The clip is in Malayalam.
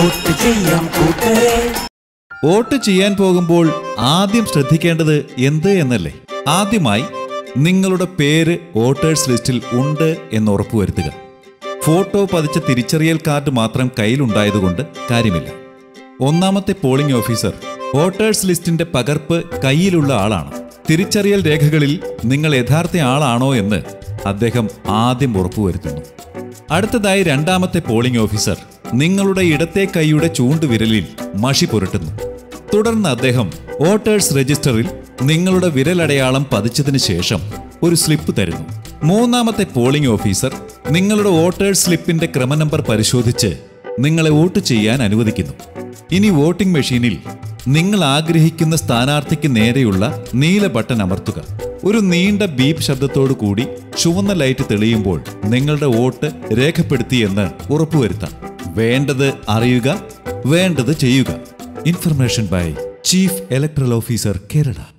വോട്ട് ചെയ്യാം കൂട്ടരെ വോട്ട് ചെയ്യാൻ പോകുമ്പോൾ ആദ്യം ശ്രദ്ധിക്കേണ്ടത് എന്ത് എന്നല്ലേ ആദ്യമായി നിങ്ങളുടെ പേര് വോട്ടേഴ്സ് ലിസ്റ്റിൽ ഉണ്ട് എന്ന് ഉറപ്പുവരുത്തുക ഫോട്ടോ പതിച്ച തിരിച്ചറിയൽ കാർഡ് മാത്രം കയ്യിലുണ്ടായതുകൊണ്ട് കാര്യമില്ല ഒന്നാമത്തെ പോളിംഗ് ഓഫീസർ വോട്ടേഴ്സ് ലിസ്റ്റിന്റെ പകർപ്പ് കയ്യിലുള്ള ആളാണ് തിരിച്ചറിയൽ രേഖകളിൽ നിങ്ങൾ യഥാർത്ഥ ആളാണോ എന്ന് അദ്ദേഹം ആദ്യം ഉറപ്പുവരുത്തുന്നു അടുത്തതായി രണ്ടാമത്തെ പോളിംഗ് ഓഫീസർ നിങ്ങളുടെ ഇടത്തെ കൈയുടെ ചൂണ്ടുവിരലിൽ മഷി പുരട്ടുന്നു തുടർന്ന് അദ്ദേഹം വോട്ടേഴ്സ് രജിസ്റ്ററിൽ നിങ്ങളുടെ വിരലടയാളം പതിച്ചതിന് ശേഷം ഒരു സ്ലിപ്പ് തരുന്നു മൂന്നാമത്തെ പോളിംഗ് ഓഫീസർ നിങ്ങളുടെ വോട്ടേഴ്സ് സ്ലിപ്പിന്റെ ക്രമനമ്പർ പരിശോധിച്ച് നിങ്ങളെ വോട്ട് ചെയ്യാൻ അനുവദിക്കുന്നു ഇനി വോട്ടിംഗ് മെഷീനിൽ നിങ്ങൾ ആഗ്രഹിക്കുന്ന സ്ഥാനാർത്ഥിക്ക് നേരെയുള്ള നീല ബട്ടൺ അമർത്തുക ഒരു നീണ്ട ബീപ്പ് ശബ്ദത്തോടു കൂടി ചുവന്ന ലൈറ്റ് തെളിയുമ്പോൾ നിങ്ങളുടെ വോട്ട് രേഖപ്പെടുത്തിയെന്ന് ഉറപ്പുവരുത്താം വേണ്ടത് അറിയുക വേണ്ടത് ചെയ്യുക information by chief electoral officer Kerala